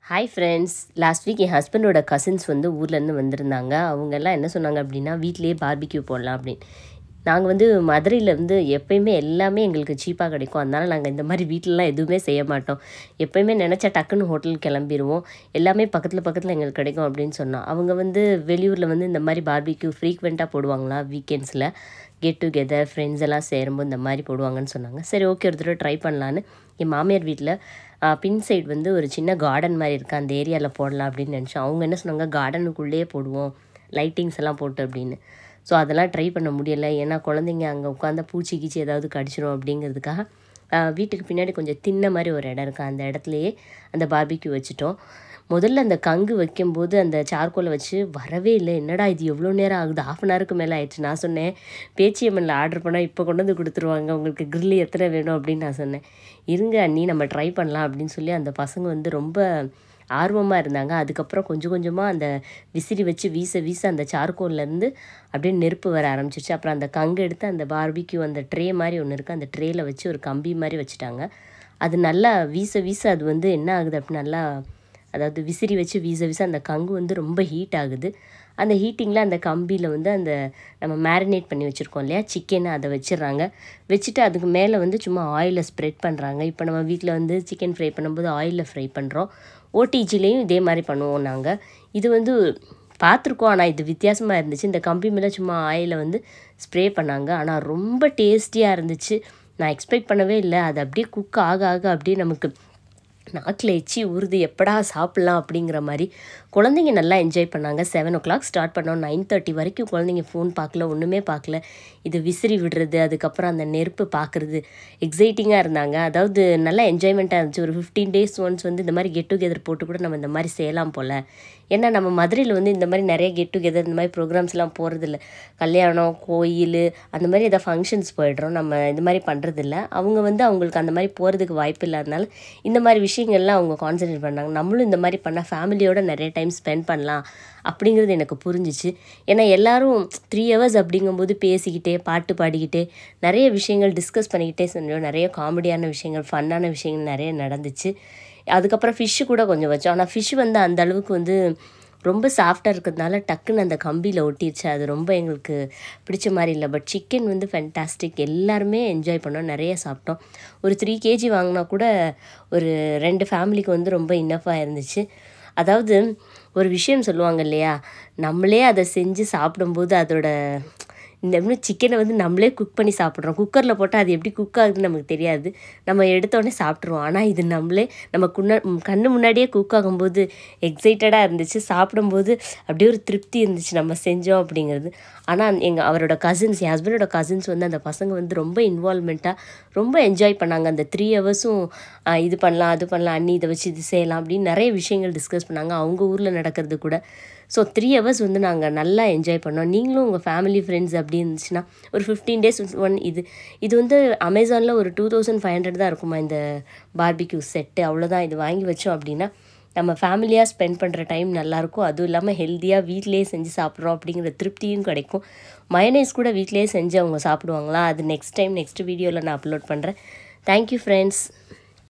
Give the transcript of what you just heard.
hi friends last week என் ஹஸ்பண்டோட cousins வந்து ஊர்லேருந்து வந்திருந்தாங்க அவங்க எல்லாம் என்ன சொன்னாங்க அப்படின்னா வீட்டிலேயே பார்பிக்யூ போடலாம் அப்படின்னு நாங்கள் வந்து மதுரையில் வந்து எப்பயுமே எல்லாமே எங்களுக்கு சீப்பாக கிடைக்கும் அதனால் நாங்கள் இந்த மாதிரி வீட்டிலலாம் எதுவுமே செய்ய மாட்டோம் எப்பயுமே நினச்சா டக்குன்னு ஹோட்டல் கிளம்பிடுவோம் எல்லாமே பக்கத்தில் பக்கத்தில் எங்களுக்கு கிடைக்கும் அப்படின்னு சொன்னோம் அவங்க வந்து வெளியூரில் வந்து இந்த மாதிரி பார்பிக்யூ ஃப்ரீக்வெண்ட்டாக போடுவாங்களா வீக்கெண்ட்ஸில் கெட் டுகெதர் ஃப்ரெண்ட்ஸ் எல்லாம் சேரும்போது இந்த மாதிரி போடுவாங்கன்னு சொன்னாங்க சரி ஓகே ஒரு தடவை ட்ரை பண்ணலான்னு என் மாமியார் வீட்டில் பின் சைடு வந்து ஒரு சின்ன கார்டன் மாதிரி இருக்குது அந்த ஏரியாவில் போடலாம் அப்படின்னு நினச்சோம் அவங்க என்ன சொன்னாங்க கார்டனுக்குள்ளேயே போடுவோம் லைட்டிங்ஸ் எல்லாம் போட்டு அப்படின்னு ஸோ அதெல்லாம் ட்ரை பண்ண முடியலை ஏன்னா குழந்தைங்க அங்கே உட்காந்தா பூச்சி கீச்சி ஏதாவது கடிச்சிரும் அப்படிங்கிறதுக்காக ஆஹ், வீட்டுக்கு பின்னாடி கொஞ்சம் தின்ன மாதிரி ஒரு இடம் இருக்குது அந்த இடத்துலையே அந்த பார்பிக்யூ வச்சுட்டோம் முதல்ல அந்த கங்கு வைக்கும்போது அந்த சார்கோலை வச்சு வரவே இல்லை என்னடா இது எவ்வளோ நேரம் ஆகுது ஆஃப் அன் ஹவருக்கு மேலே ஆயிடுச்சு நான் சொன்னேன் பேச்சியம்மனில் ஆர்டர் பண்ணால் இப்போ கொண்டு வந்து கொடுத்துருவாங்க உங்களுக்கு grill எத்தனை வேணும் அப்படின்னு நான் சொன்னேன் இருங்க அண்ணி நம்ம ட்ரை பண்ணலாம் அப்படின்னு சொல்லி அந்த பசங்க வந்து ரொம்ப ஆர்வமாக இருந்தாங்க அதுக்கப்புறம் கொஞ்சம் கொஞ்சமாக அந்த விசிறி வச்சு வீச வீச அந்த சார்கோல்லேருந்து அப்படியே நெருப்பு வர ஆரம்பிச்சிருச்சு அப்புறம் அந்த கங்கு எடுத்து அந்த பார்பிக்யூ அந்த ட்ரே மாதிரி ஒன்று இருக்குது அந்த ட்ரேயில் வச்சு ஒரு கம்பி மாதிரி வச்சுட்டாங்க அது நல்லா வீச வீச அது வந்து என்ன ஆகுது அப்படி நல்லா அதாவது விசிறி வச்சு வீச வீச அந்த கங்கு வந்து ரொம்ப ஹீட் ஆகுது அந்த ஹீட்டிங்கில் அந்த கம்பியில் வந்து அந்த நம்ம மேரினேட் பண்ணி வச்சுருக்கோம் இல்லையா சிக்கனை அதை வச்சிடுறாங்க வச்சுட்டு அதுக்கு மேலே வந்து சும்மா ஆயிலில் ஸ்ப்ரெட் பண்ணுறாங்க இப்போ நம்ம வீட்டில் வந்து சிக்கன் ஃப்ரை பண்ணும்போது ஆயிலில் ஃப்ரை பண்ணுறோம் ஓடிஜிலையும் இதே மாதிரி பண்ணுவோம் நாங்கள் இது வந்து பார்த்துருக்கோம் ஆனால் இது வித்தியாசமாக இருந்துச்சு இந்த கம்பி மேலே சும்மா ஆயிலை வந்து ஸ்ப்ரே பண்ணாங்க ஆனால் ரொம்ப டேஸ்டியாக இருந்துச்சு நான் எக்ஸ்பெக்ட் பண்ணவே இல்லை அது அப்படியே குக் ஆக ஆக அப்படியே நமக்கு நாக்கில் எச்சி ஊறுது எப்படா சாப்பிட்லாம் அப்படிங்கிற மாதிரி குழந்தைங்க நல்லா என்ஜாய் பண்ணாங்க செவன் ஓ கிளாக் ஸ்டார்ட் பண்ணோம் நைன் தேர்ட்டி வரைக்கும் குழந்தைங்க ஃபோன் பார்க்கல ஒன்றுமே பார்க்கல இது விசிறி விடுறது அதுக்கப்புறம் அந்த நெருப்பு பார்க்குறது எக்ஸைட்டிங்காக இருந்தாங்க அதாவது நல்லா என்ஜாய்மெண்ட்டாக இருந்துச்சு ஒரு ஃபிஃப்டீன் டேஸ் ஒன்ஸ் வந்து இந்த மாதிரி கெட் டுகெதர் போட்டு கூட நம்ம இந்த மாதிரி செய்யலாம் போல் ஏன்னா நம்ம மதுரையில் வந்து இந்த மாதிரி நிறைய கெட் டுகெதர் இந்த மாதிரி ப்ரோக்ராம்ஸ்லாம் போகிறதில்ல கல்யாணம் கோயில் அந்த மாதிரி ஏதாவது ஃபங்க்ஷன்ஸ் போயிடுறோம் நம்ம இது மாதிரி பண்ணுறதில்ல அவங்க வந்து அவங்களுக்கு அந்த மாதிரி போகிறதுக்கு வாய்ப்பு இல்லாதனால இந்த மாதிரி விஷயங்கள்லாம் அவங்க கான்சென்ட்ரேட் பண்ணாங்க நம்மளும் இந்த மாதிரி பண்ணால் ஃபேமிலியோட நிறைய டைம் ஸ்பெண்ட் பண்ணலாம் அப்படிங்கிறது எனக்கு புரிஞ்சிச்சு ஏன்னா எல்லாரும் த்ரீ ஹவர்ஸ் அப்படிங்கும்போது பேசிக்கிட்டே பாட்டு பாடிக்கிட்டே நிறைய விஷயங்கள் டிஸ்கஸ் பண்ணிக்கிட்டே செஞ்சோம் நிறைய காமெடியான விஷயங்கள் ஃபன்னான விஷயங்கள் நிறைய நடந்துச்சு அதுக்கப்புறம் ஃபிஷ்ஷு கூட கொஞ்சம் வச்சோம் ஆனால் ஃபிஷ் வந்து அந்த அளவுக்கு வந்து ரொம்ப சாஃப்டாக இருக்கிறதுனால டக்குன்னு அந்த கம்பியில் ஒட்டிடுச்சு அது ரொம்ப எங்களுக்கு பிடிச்ச மாதிரி இல்லை பட் சிக்கன் வந்து ஃபென்டாஸ்டிக் எல்லாருமே என்ஜாய் பண்ணோம் நிறைய சாப்பிட்டோம் ஒரு த்ரீ கேஜி வாங்கினா கூட ஒரு ரெண்டு ஃபேமிலிக்கு வந்து ரொம்ப இன்னஃபாக இருந்துச்சு அதாவது ஒரு விஷயம் சொல்லுவாங்க இல்லையா நம்மளே அதை செஞ்சு சாப்பிடும்போது அதோட இந்த மாதிரி சிக்கனை வந்து நம்மளே குக் பண்ணி சாப்பிட்றோம் குக்கரில் போட்டால் அது எப்படி குக் ஆகுதுன்னு நமக்கு தெரியாது நம்ம எடுத்தோடனே சாப்பிட்ருவோம் ஆனால் இது நம்மளே நம்ம குன்ன ம், கண்ணு முன்னாடியே குக் ஆகும்போது எக்ஸைட்டடாக இருந்துச்சு சாப்பிடும்போது அப்படியே ஒரு திருப்தி இருந்துச்சு நம்ம செஞ்சோம் அப்படிங்கிறது ஆனால் எங்கள் அவரோட கசின்ஸ் என் ஹஸ்பண்டோட கசின்ஸ் வந்து அந்த பசங்க வந்து ரொம்ப இன்வால்மெண்ட்டாக ரொம்ப என்ஜாய் பண்ணாங்க அந்த த்ரீ ஹவர்ஸும் இது பண்ணலாம் அது பண்ணலாம் அண்ணி இதை வச்சு இது செய்யலாம் அப்படின்னு நிறைய விஷயங்கள் டிஸ்கஸ் பண்ணாங்க அவங்க ஊரில் நடக்கிறது கூட ஸோ த்ரீ ஹவர்ஸ் வந்து நாங்கள் நல்லா என்ஜாய் பண்ணோம் நீங்களும் உங்கள் ஃபேமிலி ஃப்ரெண்ட்ஸ் அப்படி இருந்துச்சுன்னா ஒரு ஃபிஃப்டீன் டேஸ் ஒன் இது இது வந்து அமேசானில் ஒரு டூ தௌசண்ட் ஃபைவ் ஹண்ட்ரட் தான் இருக்குமா இந்த பார்பிக்யூ செட்டு அவ்வளோதான் இது வாங்கி வச்சோம் அப்படின்னா நம்ம ஃபேமிலியாக ஸ்பெண்ட் பண்ணுற டைம் நல்லாயிருக்கும் அதுவும் இல்லாமல் ஹெல்த்தியாக வீட்டிலேயே செஞ்சு சாப்பிட்றோம் அப்படிங்கிற திருப்தியும் கிடைக்கும் மயனைஸ் கூட வீட்டிலேயே செஞ்சு அவங்க சாப்பிடுவாங்களா அது நெக்ஸ்ட் டைம் நெக்ஸ்ட் வீடியோவில் நான் அப்லோட் பண்ணுறேன் தேங்க்யூ ஃப்ரெண்ட்ஸ்